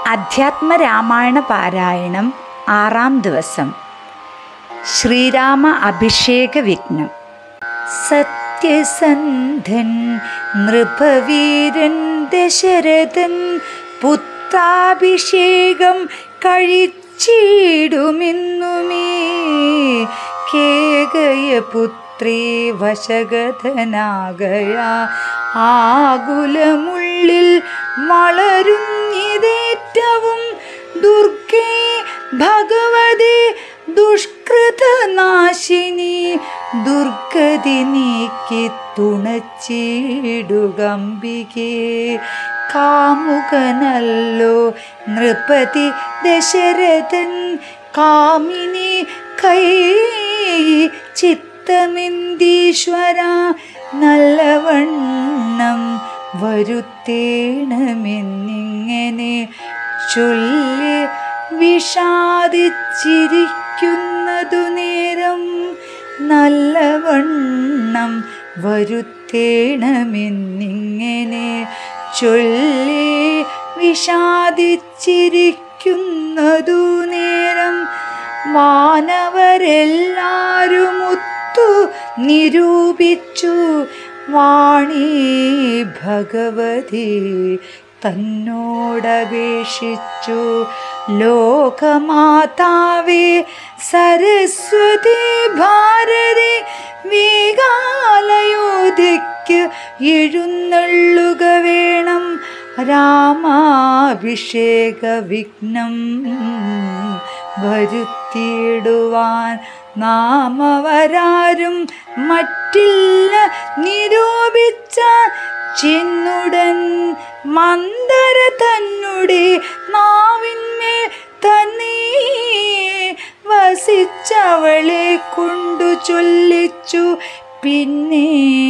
അധ്യാത്മ രാമായണ പാരായണം ആറാം ദിവസം ശ്രീരാമ അഭിഷേക വിഘ്നം സത്യസന്ധൻ നൃപവീരൻ ദശരഥൻ പുത്രാഭിഷേകം കഴിച്ചിടുമെന്നുമേ കേകയ പുത്രി വശഗതനാകയാ ആകുലമുള്ളിൽ വളരുന്നിതേറ്റവും ദുർഗേ ഭഗവതി ദുഷ്കൃതനാശിനി ദുർഗതി നീക്കി തുണച്ചിടുകമ്പികേ കാമുകനല്ലോ നൃപതി ദശരഥൻ കാമിനി കൈ ചിത്തമെന്തീശ്വര നല്ലവണ്ണം വരുത്തേണമെന്നിങ്ങനെ ചൊല്ലി വിഷാദിച്ചിരിക്കുന്നതു നേരം നല്ലവണ്ണം വരുത്തേണമെന്നിങ്ങനെ ചൊല്ലി വിഷാദിച്ചിരിക്കുന്നതു നേരം വാനവരെല്ലാരും ഒത്തു നിരൂപിച്ചു വാണി ഭഗവതി തന്നോടപേക്ഷിച്ചു ലോകമാതാവേ സരസ്വതി ഭാരതി വേഗാലയോധ്യയ്ക്ക് എഴുന്നള്ളുക വേണം രാമാഭിഷേക വിഘ്നം വരുത്തിയിടുവാൻ നാമവരാരും മറ്റില്ല നിരൂപിച്ച ചെന്നുടൻ മന്ദര തന്നുടെ നാവിന്മേൽ തന്നെ വസിച്ചവളെ കൊണ്ടു ചൊല്ലിച്ചു പിന്നെ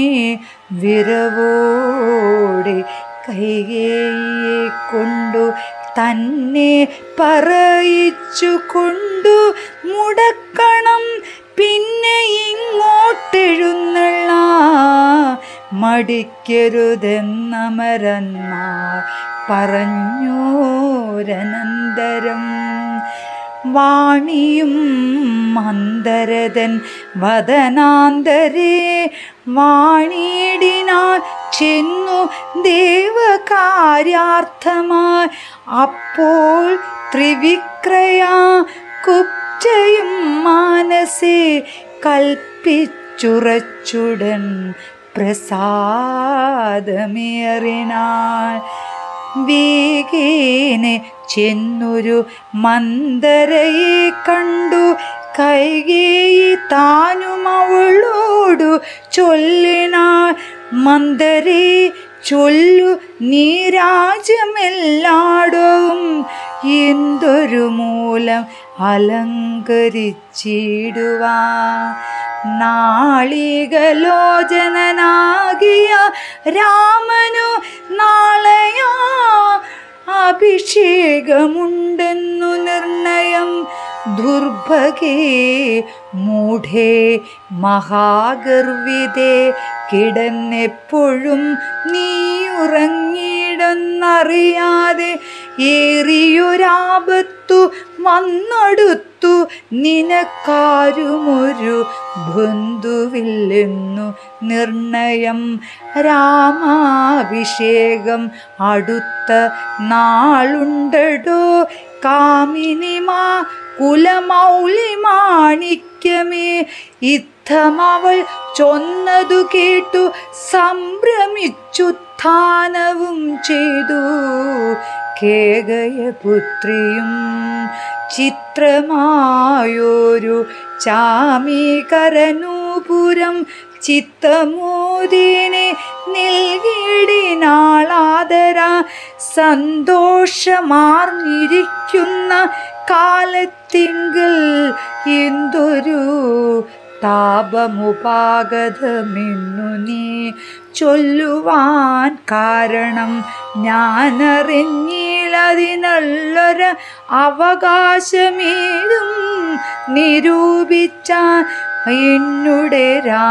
വിരവോടെ കൈകേയെ കൊണ്ടു തന്നെ പറയിച്ചു കൊണ്ടു മുടക്കണം പിന്നെ ഇങ്ങോട്ടെഴുന്നള്ള മടിക്കരുതെന്നമരന്മാർ പറഞ്ഞോരനന്തരം വാണിയും മന്ദരതൻ വദനാന്തരേ വാണിയിടിനാൽ ചെന്നു ദേവകാര്യാർത്ഥമായി അപ്പോൾ ത്രിവിക്രയ കുപ്ചയും മാനസേ കൽപ്പിച്ചുറച്ചുടൻ പ്രസാദമേറിനാൾ വേഗേനെ ചെന്നൊരു മന്ദരയെ കണ്ടു കൈകേയി താനും അവളോടു ചൊല്ലിനാൾ മന്ദരേ ചൊല്ലു നീ രാജ്യമെല്ലാടവും എന്തൊരു മൂലം അലങ്കരിച്ചിടുവാ നാളികലോചനാകിയ രാമനു നാളെയാ അഭിഷേകമുണ്ടെന്നു നിർണയം ദുർഭഗേ മൂഢേ മഹാഗർവിതേ കിടന്നെപ്പോഴും നീ ഉറങ്ങിയിടെന്നറിയാതെ ഏറിയൊരാപത്തു വന്നടുത്തു നിനക്കാരുമൊരു ബന്ധുവില്ലെന്നു നിർണയം രാമാഭിഷേകം അടുത്ത നാളുണ്ടടോ കാമിനിമാ കുലമൗലി മാണിക്യമേ ഇത്തമവൾ ചൊന്നതു കേട്ടു സംഭ്രമിച്ചുത്ഥാനവും ചെയ്തു കേകയപുത്രിയും ചിത്രമായൊരു ചാമീകരനൂപുരം ചിത്തമോദിനെ നൽകിയിടിനാളാദര സന്തോഷമാർന്നിരിക്കുന്ന കാലത്തിങ്കിൽ എന്തൊരു താപമുപാഗതമെന്നു നീ ചൊല്ലുവാൻ കാരണം ഞാനറിഞ്ഞില്ലതിനുള്ളൊരു അവകാശമേതും നിരൂപിച്ചാൻ എന്നുടെ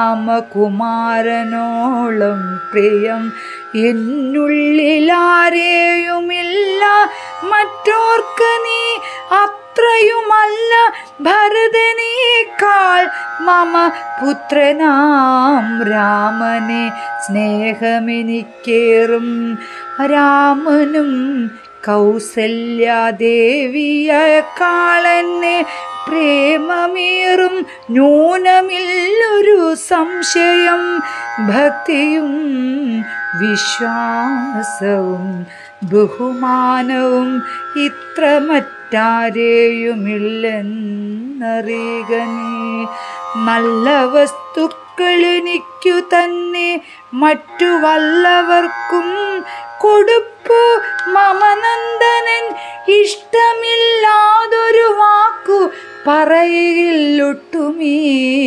രാമകുമാരനോളം പ്രിയം എന്നുള്ളിലാരെയുമില്ല മറ്റ മറ്റോർക്ക നീ അത്രയുമല്ല ഭരതനേക്കാൾ മമ പുത്രനാം രാമനെ സ്നേഹമെനിക്കേറും രാമനും കൗസല്യാദേവിയേക്കാളെന്നെ പ്രേമമേറും ന്യൂനമില്ലൊരു സംശയം ഭക്തിയും വിശ്വാസവും ബഹുമാനവും ഇത്ര മറ്റാരെയുമില്ലെന്നറിയുക നീ നല്ല വസ്തുക്കൾ എനിക്കു തന്നെ മറ്റു വല്ലവർക്കും കൊടുപ്പു മമനന്ദനൻ ഇഷ്ടമില്ലാതൊരു വാക്കു പറയില്ലൊട്ടുമീ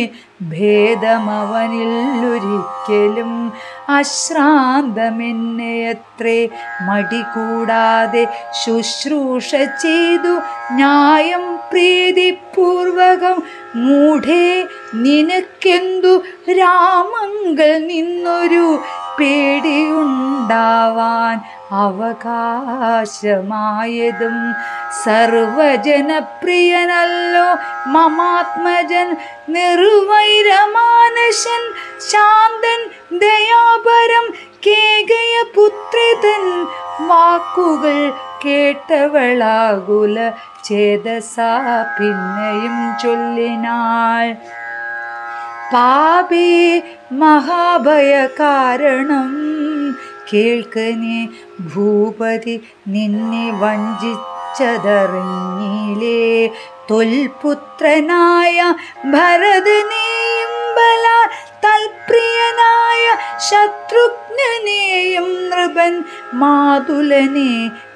ഭേദമവനില്ലൊരിക്കലും അശ്രാന്തമെന്നെ എത്രേ മടി കൂടാതെ ശുശ്രൂഷ ചെയ്തു ന്യായം പ്രീതിപൂർവകം മൂഢേ നിനക്കെന്തു രാമങ്കൽ നിന്നൊരു പേടിയുണ്ടാവാൻ അവകാശമായതും സർവജനപ്രിയനല്ലോ മമാത്മജൻ നിർവൈരമാനശൻ ശാന്തൻ ദയാപരം കേകയ പുത്രിതൻ വാക്കുകൾ കേട്ടവളാകുല ചേതസാ പിന്നെയും ചൊല്ലിനാൾ പാപി മഹാഭയ കാരണം കേൾക്കനെ ഭൂപതി നിന്നെ വഞ്ചിച്ചതറിഞ്ഞിലേ തൊൽപുത്രനായ ഭരതനെയും ബല തൽപ്രിയനായ ശത്രുഘ്നനെയും നൃപൻ മാതുലനെ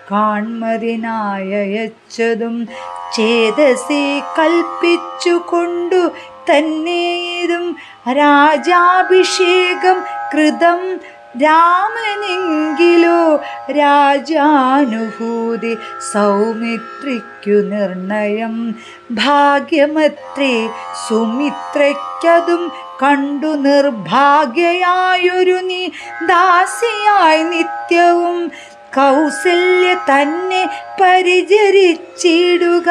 കാൺമതിനായച്ചതും ചേതസി കൽപ്പിച്ചുകൊണ്ടു തന്നേതും രാജാഭിഷേകം കൃതം രാമനെങ്കിലോ രാജാനുഭൂതി സൗമിത്രിക്കു നിർണയം ഭാഗ്യമത്രേ സുമിത്രയ്ക്കതും കണ്ടു നിർഭാഗ്യയായൊരു നീ ദാസിയായി നിത്യവും കൗസല്യ തന്നെ പരിചരിച്ചിടുക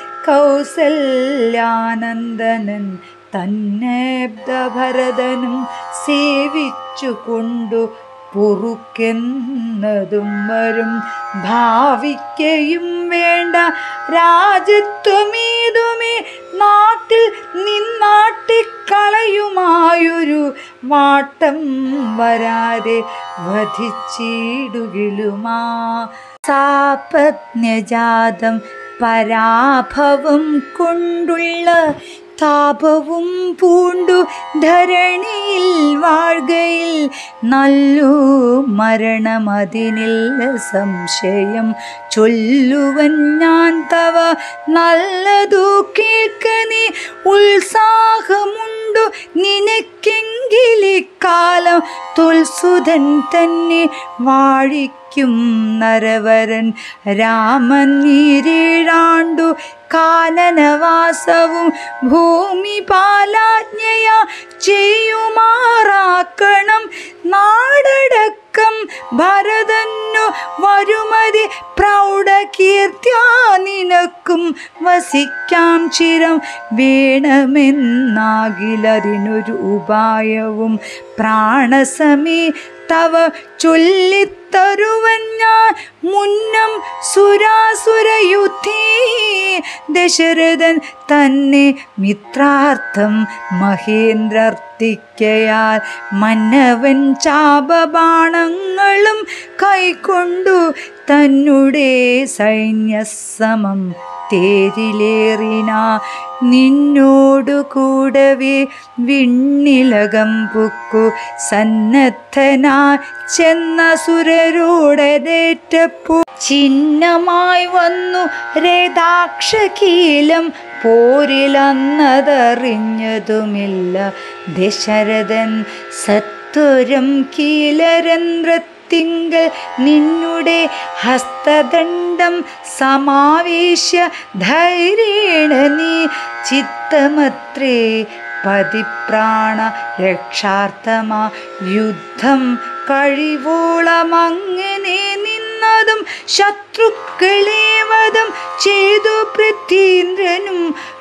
കൗസല്യാനന്ദനൻ തന്നെ ഭരതനും സേവിച്ചു കൊണ്ടു പൊറുക്കെന്നതും വരും ഭാവിക്കയും വേണ്ട രാജത്വമേതുമേ നാട്ടിൽ നിന്നാട്ടിക്കളയുമായൊരു വാട്ടം വരാതെ വധിച്ചിടുകിലുമാ സാപജ്ഞജാതം പരാഭവം കൊണ്ടുള്ള താപവും പൂണ്ടു ധരണിയിൽ വാഴ്കയിൽ നല്ലു മരണമതിനില്ല സംശയം ചൊല്ലുവൻ ഞാൻ തവ നല്ലതു കേൾക്കനേ ഉത്സാഹമുണ്ടു നിനക്കെങ്കിലിക്കാലം തുൽസുതൻ തന്നെ വാഴിക്കും നരവരൻ രാമൻ നീരീഴാണ്ടു കാനനവാസവും ഭൂമി പാലാജ്ഞയ ചെയ്യുമാറാക്കണം നാടടക്കം ഭരതന്നു വരുമതി പ്രൗഢകീർത്തിയാ നിനക്കും വസിക്കാം ചിരം വേണമെന്നാകിലതിനൊരു ഉപായവും പ്രാണസമേ തവ ചൊല്ലിത്തരുവൻ ഞാൻ മുന്നം സുരാസുരയുദ്ധേ ദശരഥൻ തന്നെ മിത്രാർത്ഥം മഹേന്ദ്രർത്തിക്കയാൽ മന്നവൻ ചാപബാണങ്ങളും കൈക്കൊണ്ടു തന്നെ സൈന്യസമം തേരിലേറിന നിന്നോടു കൂടവേ വിണ്ണിലകം പുക്കു സന്നദ്ധനാ ചെന്ന സുരരോടതേറ്റപ്പോ ചിഹ്നമായി വന്നു രേതാക്ഷകീലം പോരിലന്നതറിഞ്ഞതുമില്ല ദശരഥൻ സത്വരം കീലരന്ധ്രത്തിങ്കൽ നിന്നുടെ ഹസ്തദണ്ഡം സമാവേശ്യ ധൈര്യേണ നീ ചിത്തമത്രേ പതിപ്രാണ രക്ഷാർത്ഥമാ യുദ്ധം കഴിവോളമങ്ങനെ നിന്നതും ശത്രുക്കളെ വധ ചെയ്തു പൃഥ്വീന്ദ്രനും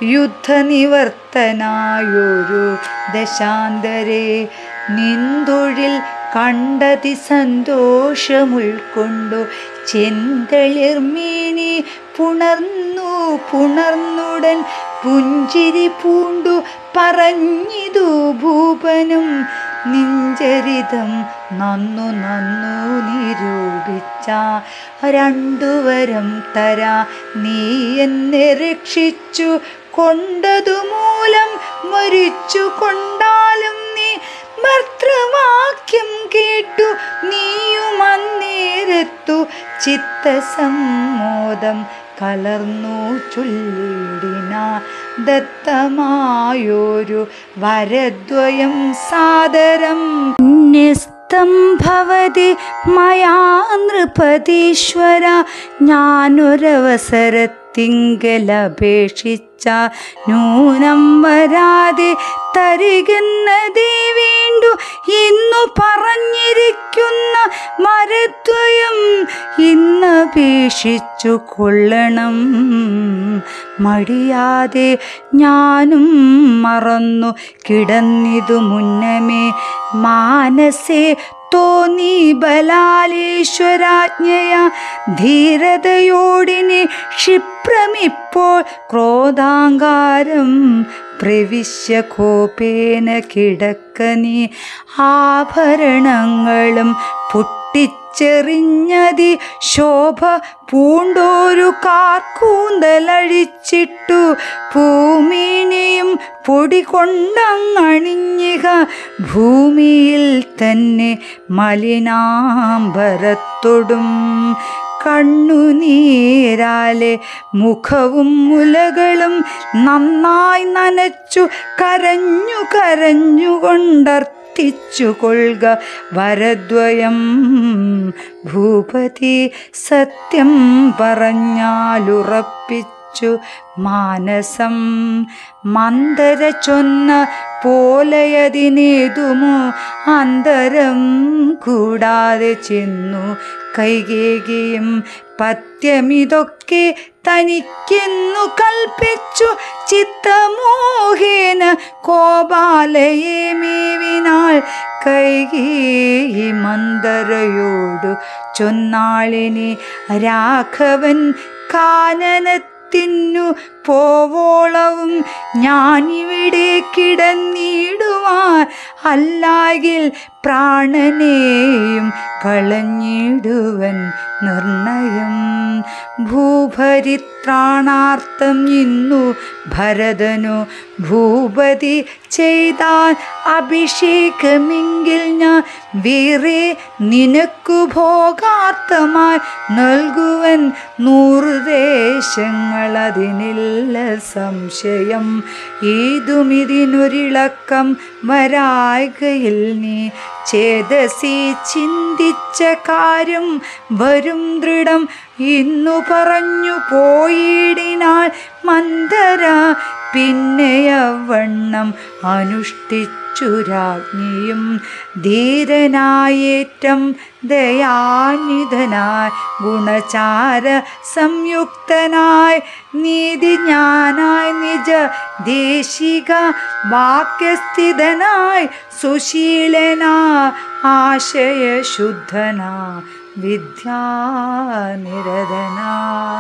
യുദ്ധനിവർത്തനായൊരു ദശാന്തരെ നിന്തൊഴിൽ കണ്ടതി സന്തോഷമുൾക്കൊണ്ടു ചെന്തളിർമീനി പുണർന്നു പുണർന്നുടൻ പുഞ്ചിരി പൂണ്ടു പറഞ്ഞിതു ഭൂപനും നിഞ്ചരിതം നന്നു നന്നു നിരൂപിച്ച രണ്ടുവരം തരാ നീ എന്നെ രക്ഷിച്ചു കൊണ്ടതു മൂലം മരിച്ചു കൊണ്ടാലും നീ ഭർത്തൃവാക്യം കേട്ടു നീയും അന്നേരത്തു ചിത്തസമ്മോദം കലർന്നു ചൊല്ലിടിന ദത്തമായൊരു വരദ്വയം സാദരം ന്യസ്തം ഭവതി മയാ നൃപതീശ്വര ഞാനൊരവസരത്തിങ്കലപേക്ഷിച്ച നൂനം വരാതെ തരികെന്നതേ വേണ്ടു ഇന്നു പറഞ്ഞിരിക്കുന്ന മരദ്വയം ഇന്നപേക്ഷിച്ചു കൊള്ളണം മടിയാതെ ഞാനും മറന്നു കിടന്നിതു മുന്നമേ മാനസേ തോന്നി ബലാലേശ്വരാജ്ഞയ ധീരതയോടിനി ക്ഷിപ്രമിപ്പോൾ ക്രോധാങ്കാരം പ്രവിശ്യ കോപേന കിടക്കനി ആഭരണങ്ങളും പൊട്ടിച്ചെറിഞ്ഞതി ശോഭ പൂണ്ടോരു കാർക്കൂന്തലഴിച്ചിട്ടു ഭൂമിനെയും പൊടി കൊണ്ടങ്ങണിഞ്ഞിക ഭൂമിയിൽ തന്നെ മലിനാംബരത്തൊടും കണ്ണുനീരാലെ മുഖവും മുലകളും നന്നായി നനച്ചു കരഞ്ഞു കരഞ്ഞുകൊണ്ടർത്ഥിച്ചു കൊള്ളുക വരദ്വയം ഭൂപതി സത്യം പറഞ്ഞാലുറപ്പിച്ചു മാനസം മന്ദര ചൊന്ന പോലയതിനേതുമോ അന്തരം കൂടാതെ ചെന്നു കൈകേകിയും പത്യമിതൊക്കെ തനിക്കെന്നു കൽപ്പിച്ചു ചിത്തമോഹേന കോപാലയെ മേവിനാൾ കൈകേയി മന്ദരയോടു ചൊന്നാളിനി രാഘവൻ കാനനത്തിനു പോവോളവും ഞാനിവിടെ കിടന്നിടുവാൻ അല്ലാകിൽ പ്രാണനെയും കളഞ്ഞിടുവൻ നിർണയം ഭൂഭരിത്രാണാർത്ഥം ഇന്നു ഭരതനു ഭൂപതി ചെയ്താൽ അഭിഷേകമെങ്കിൽ ഞാൻ വേറെ നിനക്കു ഭോഗാർത്ഥമായി നൽകുവൻ നൂറ് ദേശങ്ങൾ അതിനില്ല സംശയം ഏതുമിതിനൊരിളക്കം വരായ്കയിൽ നീ ചേതസി ചിന്തിച്ച കാര്യം വരും ദൃഢം ഇന്നു പറഞ്ഞു പോയിടിനാൽ മന്ദര പിന്നെയവണ്ണം അനുഷ്ഠിച്ചു രാജ്ഞിയും ധീരനായേറ്റം ദയാനിധനായി ഗുണചാര സംയുക്തനായി നീതിജ്ഞാനായി നിജ ദേശിക വാക്യസ്ഥിതനായി സുശീലനാ ആശയശുദ്ധനാ വിദ്യാനിരതനാ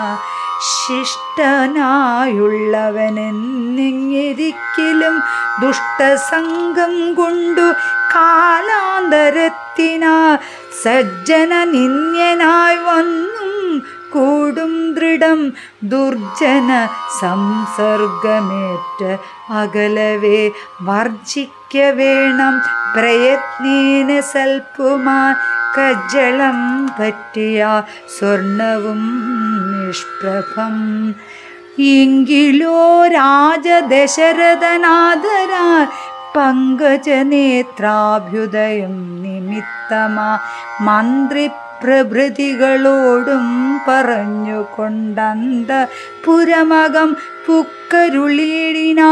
ശിഷ്ടനായുള്ളവനെന്നിരിക്കലും ദുഷ്ടസംഗം കൊണ്ടു കാലാന്തരത്തിനാ സജ്ജന നിന്യനായി വന്നും കൂടും ദൃഢം ദുർജന സംസർഗമേറ്റ് അകലവേ വർജിക്ക വേണം പ്രയത്നേന സൽപ്പുമാൻ കജ്ജളം പറ്റിയ സ്വർണവും നിഷ്പ്രഭം എങ്കിലോ രാജദശരഥനാദരാൻ പങ്കജനേത്രാഭ്യുദയം നിമിത്തമാ മന്ത്രി പ്രഭൃതികളോടും പറഞ്ഞുകൊണ്ടന്ത പുരമകം പുക്കരുളിടിന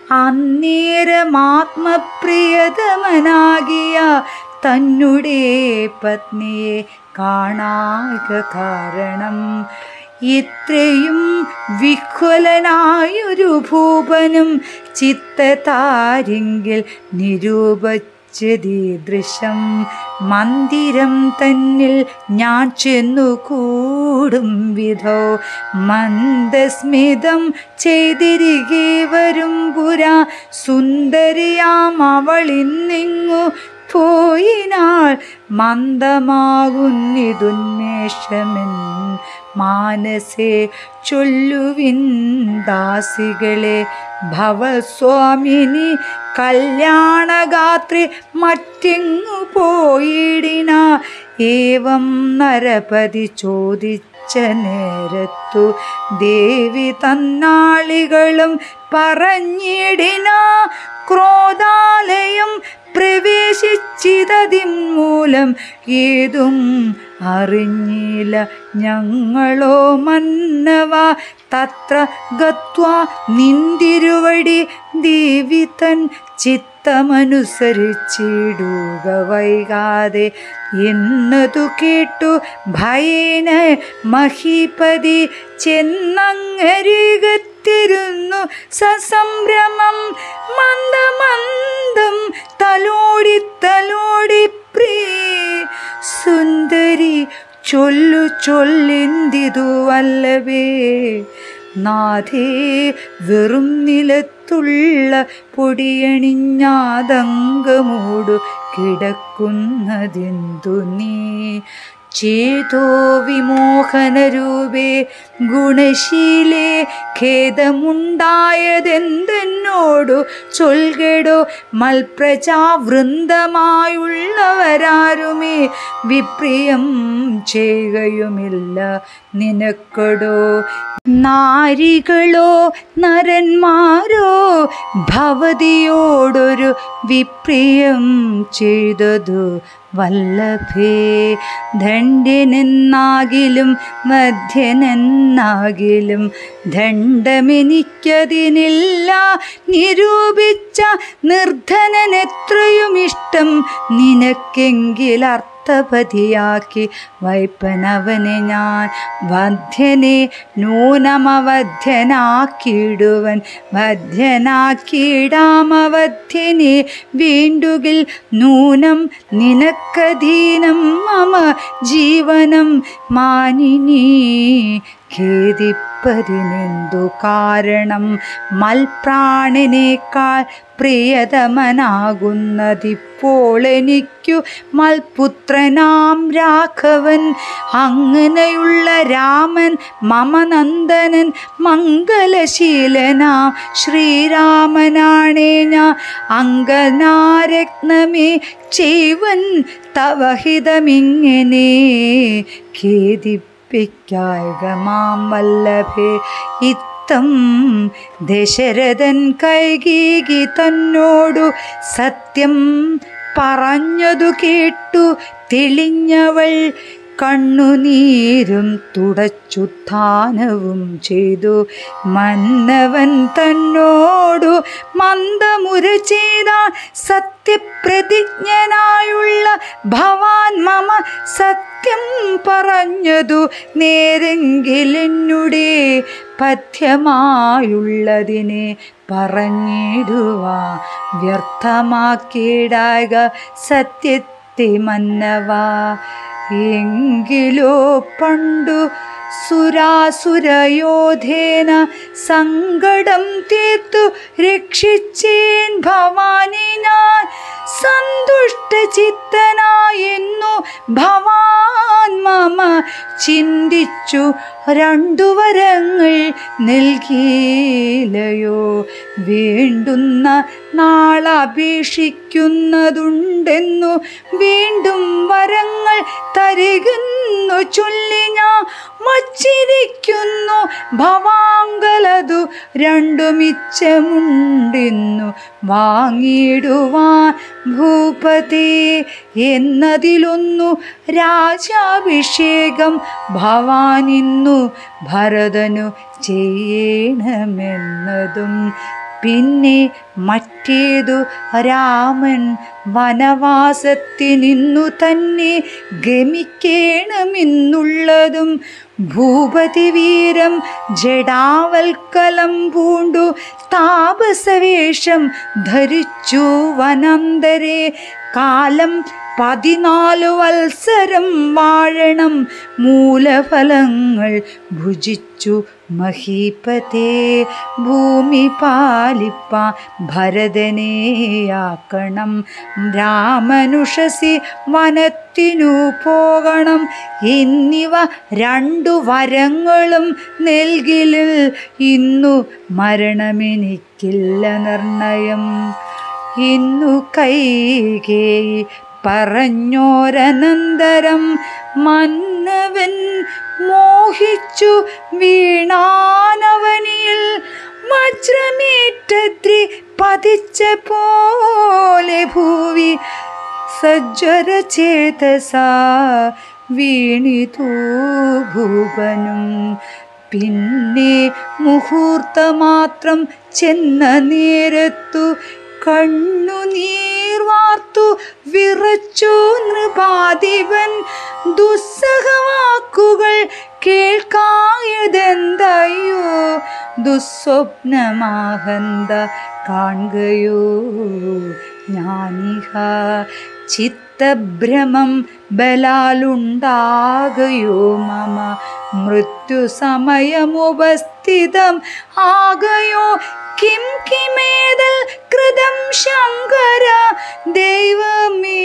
അന്നേരമാത്മപ്രിയതമനാകിയ തന്നുടെ പത്നിയെ കാണാക കാരണം ഇത്രയും വിഹ്വലനായൊരു ഭൂപനും ചിത്തതാരിങ്കിൽ നിരൂപച്ചതീദൃശം മന്ദിരം തന്നിൽ ഞാൻ ചെന്നു കൂടും വിധോ മന്ദസ്മിതം ചെയ്തിരികെ വരും പുരാ സുന്ദരിയാം അവളിന്നിങ്ങു പോയിനാൾ മന്ദമാകുന്നിതുന്മേഷമെൻ മാനസേ ചൊല്ലുവിൻ ദാസികളെ ഭവസ്വാമിനി കല്യാണഗാത്രി മറ്റെങ്ങു പോയിടിന ഏവം നരപതി ചോദിച്ച നേരത്തു ദേവി തന്നാളികളും പറഞ്ഞിടിന ക്രോധാലയം പ്രവേശിച്ചിതതിൻ മൂലം ഏതും അറിഞ്ഞില്ല ഞങ്ങളോ മന്നവ തത്ര ഗത്വാ നിന്തിരുവടി ദേവി തൻ ചിത്തമനുസരിച്ചിടുക വൈകാതെ എന്നതു കേട്ടു ഭയേന മഹീപതി ചെന്നങ്ങരികത്തിരുന്നു സസംഭ്രമം മന്ദമന്ദം തലോടി തലോടി പ്രിയ സുന്ദരി ചൊല്ലു ചൊല്ലിന്തിതു വല്ലവേ നാഥേ വെറും നിലത്തുള്ള പൊടിയണിഞ്ഞാതങ്കമൂടു കിടക്കുന്നതെന്തു നീ ചേതോ വിമോഹനരൂപേ ഗുണശീലേ ഖേദമുണ്ടായതെന്തെന്നോടു ചൊൽകെടോ മൽപ്രജാവൃന്ദമായുള്ളവരാരുമേ വിപ്രിയം ചെയ്യുകയുമില്ല നിനക്കടോ നാരികളോ നരന്മാരോ ഭവതിയോടൊരു വിപ്രിയം ചെയ്തതു വല്ലഭേ ദണ്ഡ്യനെന്നാകിലും മധ്യനെന്നാകിലും ദണ്ഡമെനിക്കതിനില്ല നിരൂപിച്ച നിർധനനെത്രയും ഇഷ്ടം നിനക്കെങ്കിൽ അർത്ഥപതിയാക്കി വൈപ്പനവനെ ഞാൻ വധ്യനെ നൂനമവധ്യനാക്കിയിടുവൻ വധ്യനാക്കിയിടാമവധ്യനെ വീണ്ടുകിൽ നൂനം നിനക്കധീനം മമ ജീവനം മാനിനി ഖേദിപ്പതിനെന്തു കാരണം മൽപ്രാണനേക്കാൾ പ്രിയതമനാകുന്നതിപ്പോൾ എനിക്കു മൽപുത്രനാം രാഘവൻ അങ്ങനെയുള്ള രാമൻ മമ നന്ദനൻ മംഗലശീലനാം ശ്രീരാമനാണേ ഞാൻ അങ്കനാരത്നമേ ചെയ്വൻ തവഹിതമിങ്ങനെ ഖേദിപ്പിക്കായക മാം വല്ലഭേ ഇത്തം ദശരഥൻ കൈകീകി തന്നോടു സത്യം പറഞ്ഞതു കേട്ടു തെളിഞ്ഞവൾ കണ്ണുനീരും തുടച്ചുത്ഥാനവും ചെയ്തു മന്നവൻ തന്നോടു മന്ദമുര ചെയ്താൽ സത്യപ്രതിജ്ഞനായുള്ള ഭവാൻ മമ സത്യം പറഞ്ഞതു നേരെങ്കിലെന്നുടെ പഥ്യമായുള്ളതിനെ പറഞ്ഞിടുവാ വ്യർത്ഥമാക്കിയിടാക സത്യത്തെ മന്നവാ എങ്കിലോ പണ്ടു സുരാസുരയോധേന സങ്കടം തീർത്തു രക്ഷിച്ചേൻ ഭവാനി ഞാൻ സന്തുഷ്ടചിത്തനായെന്നു ഭവാൻ മമ ചിന്തിച്ചു രണ്ടു വരങ്ങൾ നൽകിയില്ലയോ വേണ്ടുന്ന നാളപേക്ഷിക്കുന്നതുണ്ടെന്നു വീണ്ടും വരങ്ങൾ തരികുന്നു ചൊല്ലി ഞാൻ വച്ചിരിക്കുന്നു ഭവാങ്കലതു രണ്ടുമിച്ചമുണ്ടിന്നു വാങ്ങിയിടുവാൻ ഭൂപതി എന്നതിലൊന്നു രാജാഭിഷേകം ഭവാനിന്നു ഭരതനു ചെയ്യണമെന്നതും പിന്നെ മറ്റേതു രാമൻ വനവാസത്തിനിന്നു തന്നെ ഗമിക്കേണമെന്നുള്ളതും ഭൂപതി വീരം ജഡാവൽക്കലം പൂണ്ടു താപസവേഷം ധരിച്ചു വനന്തരെ കാലം പതിനാലു വത്സരം വാഴണം മൂലഫലങ്ങൾ ഭുജിച്ചു മഹീപതേ ഭൂമി പാലിപ്പ ഭരതനെയാക്കണം രാമനുഷസി വനത്തിനു പോകണം എന്നിവ രണ്ടു വരങ്ങളും നൽകിലിൽ ഇന്നു മരണമെനിക്കില്ല നിർണയം ഇന്നു കൈകേയി പറഞ്ഞോരനന്തരം മന്നവൻ മോഹിച്ചു വീണാനവനിയിൽ വജ്രമേറ്റദ്രി പതിച്ച പോലെ ഭൂവി സജ്വര ചേതസ വീണിതു ഭൂപനും പിന്നെ മുഹൂർത്തമാത്രം ചെന്ന നേരത്തു കണ്ണുനീർ വാർത്തു വിറച്ചു നൃപാധിപൻ ദുസ്സഹവാക്കുകൾ കേൾക്കായതെന്തയ്യോ ദുസ്വപ്നമാഹന്ത കാണുകയോ ഞാനിഹ ചിത്തഭ്രമം ബലാലുണ്ടാകയോ മമ മൃത്യുസമയമുപസ്ഥിതം ആകയോ കിം കിമേതൽ കൃതം ശങ്കര ദൈവമേ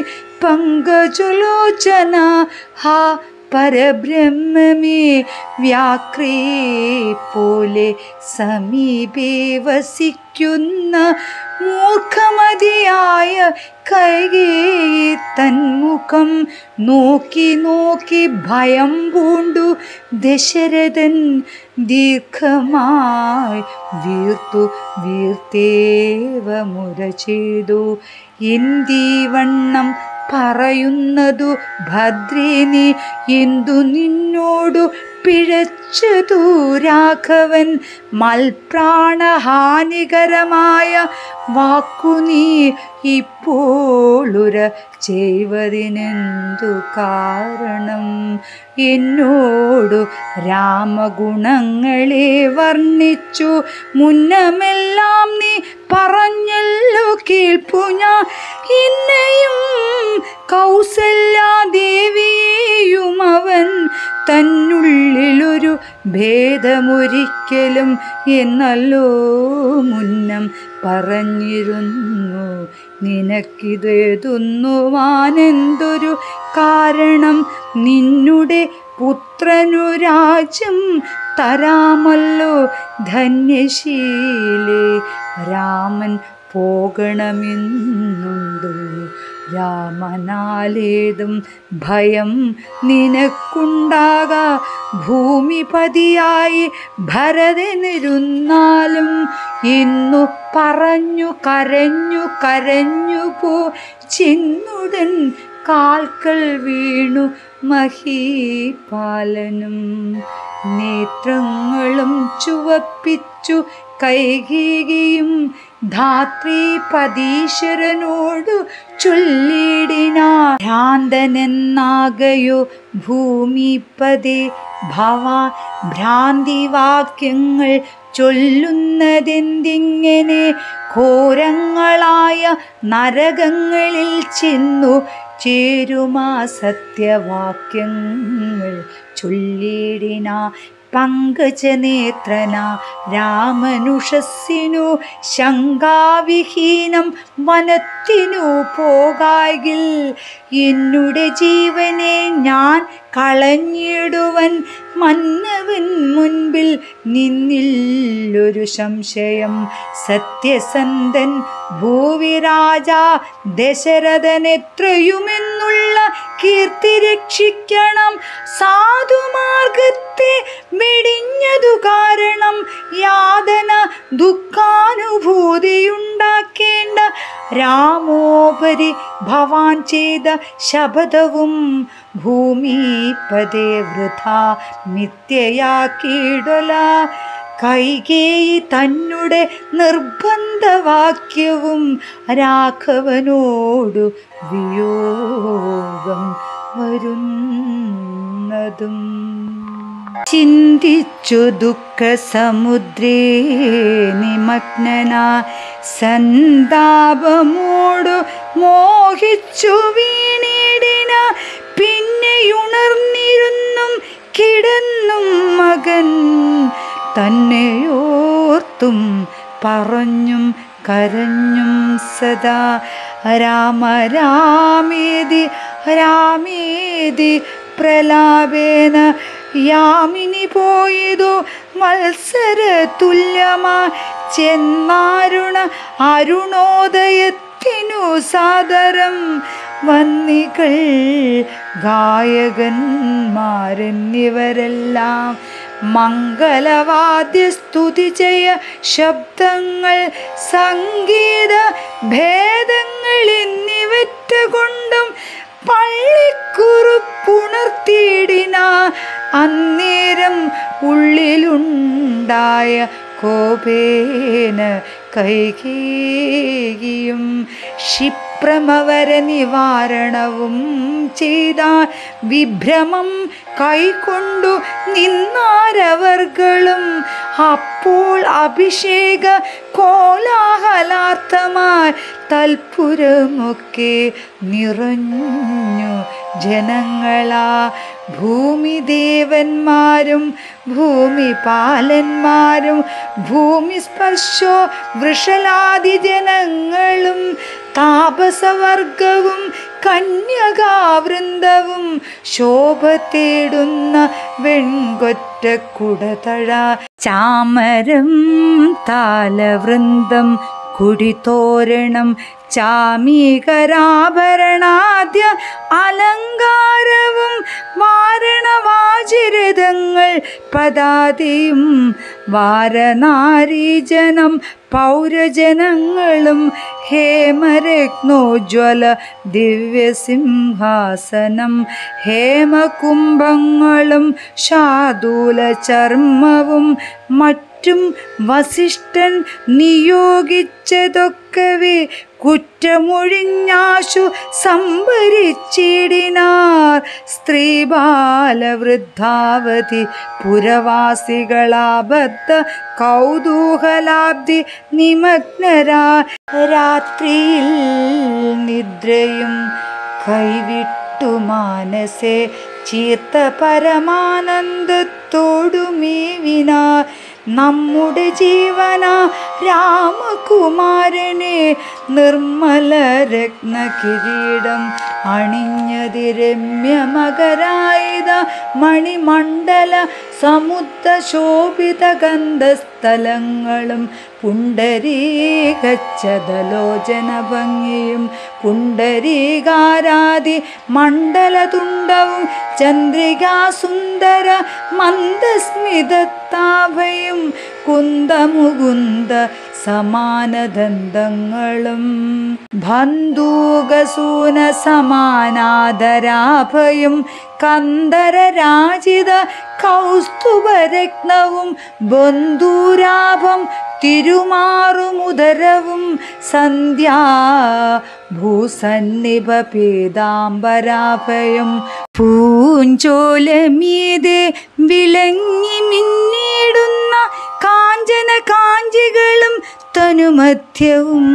പങ്കജലോചന ഹാ പരബ്രഹ്മമേ വ്യാക്രേ പോലെ സമീപേ വസിക്കുന്ന മൂർഖമതിയായ കൈകേയി തന്മുഖം നോക്കി നോക്കി ഭയം പൂണ്ടു ദശരഥൻ ദീർഘമായി വീർത്തു വീർത്തേവ മുര ചെയ്തു എന്തീവണ്ണം പറയുന്നതു ഭദ്രേനി എന്തു നിന്നോടു പിഴച്ചതു രാഘവൻ മൽപ്രാണഹാനികരമായ വാക്കു നീ ഇപ്പോളുര ചെയ്വതിനെന്തു കാരണം എന്നോടു രാമഗുണങ്ങളെ വർണ്ണിച്ചു മുന്നമെല്ലാം നീ പറഞ്ഞല്ലോ കേൾപ്പു ഞാൻ ഇന്നയും കൗസല്യാദേവിയെയും അവൻ തന്നുള്ളിലൊരു ഭേദമൊരിക്കലും എന്നല്ലോ മുന്നം പറഞ്ഞിരുന്നു നിനക്കിതെതുന്നുവാനെന്തൊരു കാരണം നിന്നുടെ പുത്രനു രാജ്യം തരാമല്ലോ ധന്യശീലേ രാമൻ പോകണമെന്നുണ്ടു രാമനാലേതും ഭയം നിനക്കുണ്ടാക ഭൂമിപതിയായി ഭരതനിരുന്നാലും ഇന്നു പറഞ്ഞു കരഞ്ഞു കരഞ്ഞു പോ ചിന്നുടൻ കാൽക്കൽ വീണു മഹീപാലനും നേത്രങ്ങളും ചുവപ്പിച്ചു കൈകീകിയും ധാത്രി പതീശ്വരനോടു ചൊല്ലിടിനാ ഭ്രാന്തനെന്നാകയോ ഭൂമിപതേ ഭവാ ഭ്രാന്തിവാക്യങ്ങൾ ചൊല്ലുന്നതെന്തിങ്ങനെ ഘോരങ്ങളായ നരകങ്ങളിൽ ചെന്നു ചേരുമാ സത്യവാക്യങ്ങൾ ചൊല്ലിടിന പങ്കജനേത്രന രാമനുഷസ്സിനു ശങ്കാവിഹീനം വനത്തിനു പോകാകിൽ എന്നുടെ ജീവനെ ഞാൻ കളഞ്ഞിടുവൻ മന്നവൻ മുൻപിൽ നിന്നില്ലൊരു സംശയം സത്യസന്ധൻ ഭൂവിരാജ ദശരഥനെത്രയുമെന്നുള്ള കീർത്തി രക്ഷിക്കണം സാധുമാർഗത്തെ വെടിഞ്ഞതു കാരണം യാതന ദുഃഖാനുഭൂതിയുണ്ടാക്കേണ്ട രാമോപരി ഭവാൻ ചെയ്ത ശപഥവും ഭൂമിപതേ വൃഥ മിഥ്യയാക്കിയിടല കൈകേയി തന്നെ നിർബന്ധവാക്യവും രാഘവനോടു വിയോഗം വരുന്നതും ചിന്തിച്ചു ദുഃഖസമുദ്രേ നിമഗ്നനാ സന്താപമോടു മോഹിച്ചു വീണിടിന പിന്നെയുണർന്നിരുന്നും കിടന്നും മകൻ തന്നെയോർത്തും പറഞ്ഞും കരഞ്ഞും സദാ രാമ രാമേതി രാമേതി പ്രലാപേന യാമിനി പോയതു മത്സര തുല്യമാ ചെന്നാരുണ അരുണോദയത്തിനു സാദരം വന്നികൾ ഗായകന്മാരെന്നിവരെല്ലാം മംഗളവാദ്യ സ്തുതി ചെയ്യ ശബ്ദങ്ങൾ സംഗീത ഭേദങ്ങൾ എന്നിവറ്റ കൊണ്ടും പള്ളിക്കുറുപ്പുണർത്തിയിടിന അന്നേരം ഉള്ളിലുണ്ടായ കോപേന കൈകേകിയും ക്ഷിപ്രമവര നിവാരണവും ചെയ്ത വിഭ്രമം കൈക്കൊണ്ടു നിന്നാരവർകളും അപ്പോൾ അഭിഷേക കോലാഹലാർത്ഥമായി തൽപുരമൊക്കെ നിറഞ്ഞു ജനങ്ങളാ ഭൂമിദേവന്മാരും ഭൂമിപാലന്മാരും ഭൂമിസ്പർശോ വൃഷലാദി ജനങ്ങളും താപസവർഗവും കന്യകാവൃന്ദവും ശോഭ തേടുന്ന വെൺകൊറ്റ കുടതഴ ചാമരം താലവൃന്ദം കുടിതോരണം ചാമീകരാഭരണാദ്യ അലങ്കാരവും വാരണവാചിരതങ്ങൾ പതാതിയും വാരനാരീജനം പൗരജനങ്ങളും ഹേമരത്നോജ്വല ദിവ്യസിംഹാസനം ഹേമകുംഭങ്ങളും ശാദൂല ചർമ്മവും മറ്റും വസിഷ്ഠൻ നിയോഗിച്ചതൊക്കവേ കുറ്റമൊഴിഞ്ഞാശു സംഭരിച്ചിടിനാർ സ്ത്രീ ബാലവൃദ്ധാവധി പുരവാസികളാബദ്ധ കൗതൂഹലാബ്ദി നിമഗ്നരാ രാത്രിയിൽ നിദ്രയും കൈവിട്ടു മാനസെ ചീർത്ത പരമാനന്ദത്തോടുമേവിനാ നമ്മുടെ ജീവന രാമകുമാരനെ നിർമ്മല രത്നകിരീടം അണിഞ്ഞതി രമ്യമകരായുധ മണിമണ്ഡല സമുദ്ര ശോഭിത ഗന്ധസ്ഥലങ്ങളും പുണ്ടരീകച്ചതലോചന ഭംഗിയും പുണ്ടരീകാരാദി മണ്ഡലതുണ്ടവും ചന്ദ്രികാസുന്ദര മന്ദസ്മിതത്താഭയും കുന്തമുകുന്ദ സമാനദന്തങ്ങളും ബന്ധൂകസൂന സമാനാദരാഭയും കന്ദരരാജിത കൗസ്തുഭരത്നവും ബന്ധൂരാഭം തിരുമാറുമുദരവും സന്ധ്യാ ഭൂസന്നിഭ പീതാംബരാഭയം പൂഞ്ചോലമീതെ വിളങ്ങി മിന്നിടുന്ന കാഞ്ചന കാഞ്ചികളും തനുമധ്യവും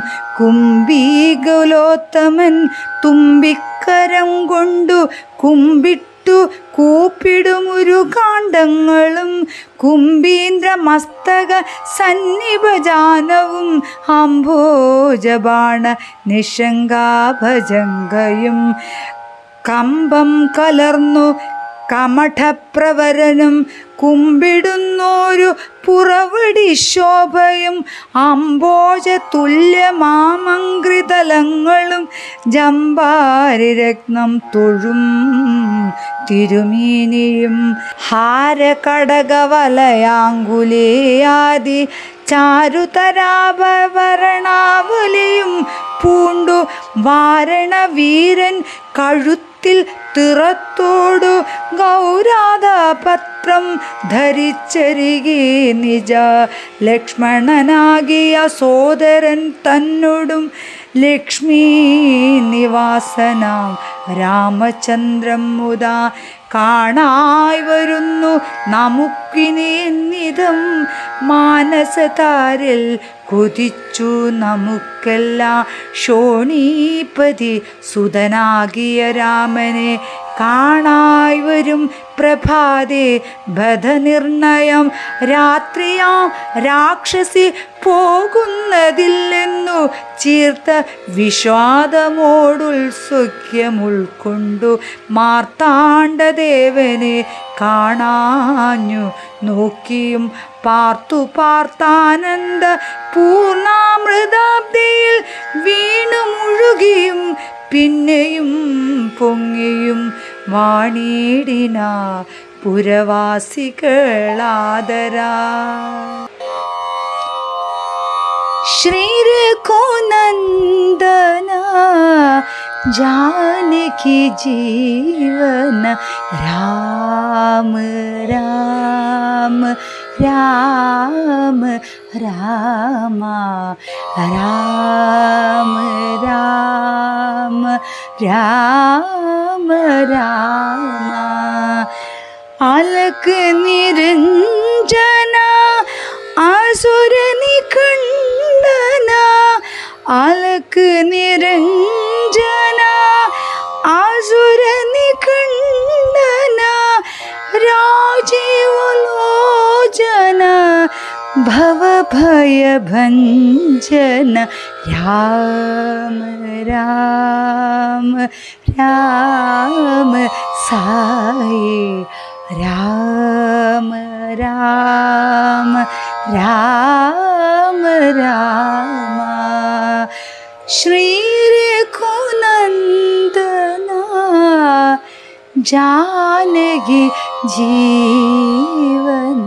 കുംഭീകുലോത്തമൻ തുമ്പിക്കരം കൊണ്ടു കുമ്പിട്ടു കൂപ്പിടുമൊരു കാണ്ഡങ്ങളും കുംഭീന്ദ്ര മസ്തക സന്നിഭജാനവും അംഭോജബാണ നിശങ്കാഭജങ്കയും കമ്പം കലർന്നു കമഠപ്രവരനും കുമ്പിടുന്നോരു പുറവടി ശോഭയും അംബോജ തുല്യമാമങ്കൃതലങ്ങളും ജമ്പാരിരത്നം തൊഴും തിരുമീനിയും ഹാരകടകവലയാങ്കുലേയാദി ചാരുതരാഭരണാവലിയും പൂണ്ടു വാരണവീരൻ കഴുത്തിൽ തിറത്തോടു ഗൗരാധപത്രം ധരിച്ചരികെ നിജ ലക്ഷ്മണനാകിയ സോദരൻ തന്നോടും ലക്ഷ്മീ നിവാസനാം രാമചന്ദ്രം മുതാ കാണായി വരുന്നു നമുക്കിനി നിതം മാനസതാരിൽ കൊതിച്ചു നമുക്കെല്ലാം ശോണീപതി സുതനാകിയ രാമനെ കാണായി വരും പ്രഭാതേ ബധനിർണയം രാത്രിയാം രാക്ഷസി പോകുന്നതില്ലെന്നു ചീർത്ത വിഷാദമോടുത്സുഖ്യം ഉൾക്കൊണ്ടു മാർത്താണ്ഡദേവനെ കാണാഞ്ഞു നോക്കിയും പാർത്തു പാർത്താനന്ദ പൂർണ്ണാമൃതാബ്ദിയിൽ വീണു മുഴുകിയും പിന്നെയും പൊങ്ങിയും വാണിടിന പുരവാസികളാദരാ ശ്രീരഘുനന്ദന ജാനകി ജീവന രാമ രാമ രാമ രാമ രാമ രാമ രാമ രാമ അലക്ക് നിരഞ്ജന ആസുരനി കണ്ടന അലക്ക് നിരഞ്ജന ആസുരനി കണ്ടന രാജീവലോചന ഭവഭയഭഞ്ജന രാമ രാമ രാമ സായി രാമ രാമ രാമ രാമ ശ്രീരഘുനന്ദന ജാനകി ജീവന